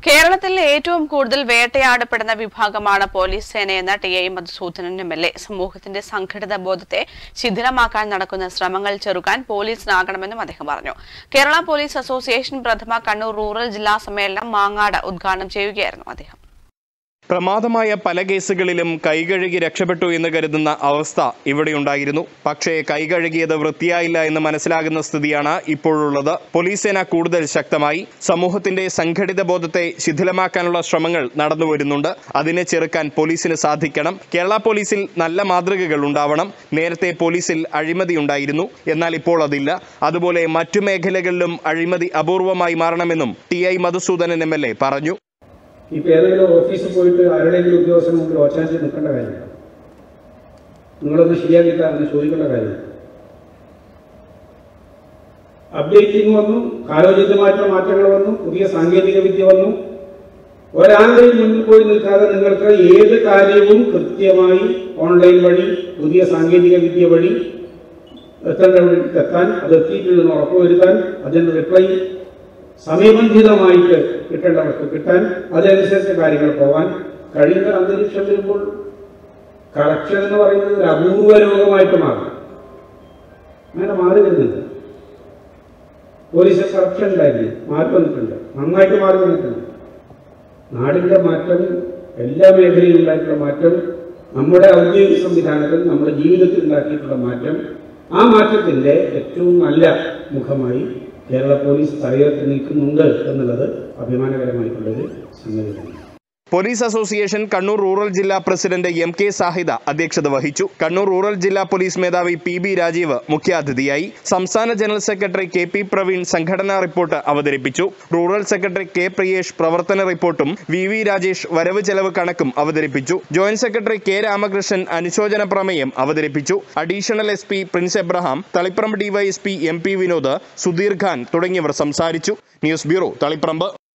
കേരളത്തിൽ ഏറ്റവും കൂടുതൽ വേട്ടയാടപ്പെടുന്ന വിഭാഗമാണ് പോലീസ് സേനയെന്ന T I Madhusudanan M L A സമൂഹത്തിന്റെ സംഘടിത ബോധത്തെ ശിഥിലമാക്കാൻ നടക്കുന്ന ശ്രമങ്ങൾ ചെറുക്കാൻ പോലീസിനാകണമെന്നും അദ്ദേഹം പറഞ്ഞു കേരള പോലീസ് അസോസിയേഷൻ പ്രഥമ കണ്ണൂർ റൂറൽ ജില്ലാ സമ്മേളനം മാങ്ങാട് ഉദ്ഘാടനം ചെയ്യുകയായിരുന്നു അദ്ദേഹം പ്രമാദമായ പല കേസുകളിലും കൈകഴുകി രക്ഷപ്പെട്ടു എന്ന് കരുതുന്ന അവസ്ഥ ഇവിടെയുണ്ടായിരുന്നു പക്ഷേ കൈകഴുകിയത് വൃത്തിയായില്ല എന്ന് മനസ്സിലാകുന്ന സ്ഥിതിയാണ് ഇപ്പോഴുള്ളത് പോലീസ് സേന കൂടുതൽ ശക്തമായി സമൂഹത്തിന്റെ സംഘടിത ബോധത്തെ ശിഥിലമാക്കാനുള്ള ശ്രമങ്ങൾ നടന്നുവരുന്നുണ്ട് അതിനെ ചെറുക്കാൻ പോലീസിന് സാധിക്കണം കേരള പോലീസിൽ നല്ല മാതൃകകൾ ഉണ്ടാവണം നേരത്തെ പോലീസിൽ അഴിമതി ഉണ്ടായിരുന്നു എന്നാൽ ഇപ്പോൾ അതില്ല അതുപോലെ മറ്റു മേഖലകളിലും അഴിമതി അപൂർവമായി മാറണമെന്നും T I Madhusudanan M L A പറഞ്ഞു ഇപ്പൊ ഏതെങ്കിലും ഓഫീസിൽ പോയിട്ട് ആരുടെയെങ്കിലും ഉദ്യോഗസ്ഥന് മുമ്പിൽ ഒച്ചാഞ്ചി നിൽക്കേണ്ട കാര്യമില്ല നിങ്ങളൊന്ന് ശരിയാക്കിയിട്ടാണെന്ന് ചോദിക്കേണ്ട കാര്യമില്ല അപ്ഡേറ്റിംഗ് വന്നു കാലോചിതമായിട്ടുള്ള മാറ്റങ്ങൾ വന്നു പുതിയ സാങ്കേതിക വിദ്യ വന്നു ഒരാളുടെയും മുന്നിൽ പോയി നിൽക്കാതെ നിങ്ങൾക്ക് ഏത് കാര്യവും കൃത്യമായി ഓൺലൈൻ വഴി പുതിയ സാങ്കേതിക വിദ്യ വഴി എത്തേണ്ടവർക്ക് എത്താൻ അത് എത്തിയിട്ടുണ്ടെന്ന് ഉറപ്പുവരുത്താൻ അതിന്റെ റിപ്ലൈ സമയബന്ധിതമായിട്ട് കിട്ടേണ്ടവർക്ക് കിട്ടാൻ അതനുസരിച്ച് കാര്യങ്ങൾ പോകാൻ കഴിയുന്ന ഒരു അന്തരീക്ഷം വരുമ്പോൾ കറക്ഷൻ എന്ന് പറയുന്നത് ഒരു അപൂർവ രോഗമായിട്ട് മാറും അങ്ങനെ മാറി വരുന്നുണ്ട് പോലീസ് കറപ്ഷൻ ഉണ്ടായിരുന്നു മാറി വന്നിട്ടുണ്ട് നന്നായിട്ട് മാറി വന്നിട്ടുണ്ട് നാടിന്റെ മാറ്റം എല്ലാ മേഖലയിലും ഉണ്ടായിട്ടുള്ള മാറ്റം നമ്മുടെ ഔദ്യോഗിക സംവിധാനത്തിൽ നമ്മുടെ ജീവിതത്തിൽ ഉണ്ടാക്കിയിട്ടുള്ള മാറ്റം ആ മാറ്റത്തിന്റെ ഏറ്റവും നല്ല മുഖമായി കേരള പോലീസ് തലയുയർത്തി നിൽക്കുന്നുണ്ട് എന്നുള്ളത് അഭിമാനകരമായിട്ടുള്ളൊരു സംഗതി തന്നെ പോലീസ് അസോസിയേഷൻ കണ്ണൂർ റൂറൽ ജില്ലാ പ്രസിഡന്റ് എം കെ സാഹിദ അധ്യക്ഷത വഹിച്ചു കണ്ണൂർ റൂറൽ ജില്ലാ പോലീസ് മേധാവി പി ബി രാജീവ് മുഖ്യാതിഥിയായി സംസ്ഥാന general secretary K P Praveen സംഘടനാ റിപ്പോർട്ട് അവതരിപ്പിച്ചു റൂറൽ സെക്രട്ടറി കെ പ്രിയേഷ് പ്രവർത്തന റിപ്പോർട്ടും വി വി രാജേഷ് വരവ് ചെലവ് കണക്കും അവതരിപ്പിച്ചു ജോയിന്റ് സെക്രട്ടറി കെ രാമകൃഷ്ണൻ അനുശോചന പ്രമേയം അവതരിപ്പിച്ചു additional S P Prince Abraham Taliparamba DYSP M P Vinod Sudheer Khan തുടങ്ങിയവർ സംസാരിച്ചു ന്യൂസ് ബ്യൂറോ തളിപ്പറമ്പ്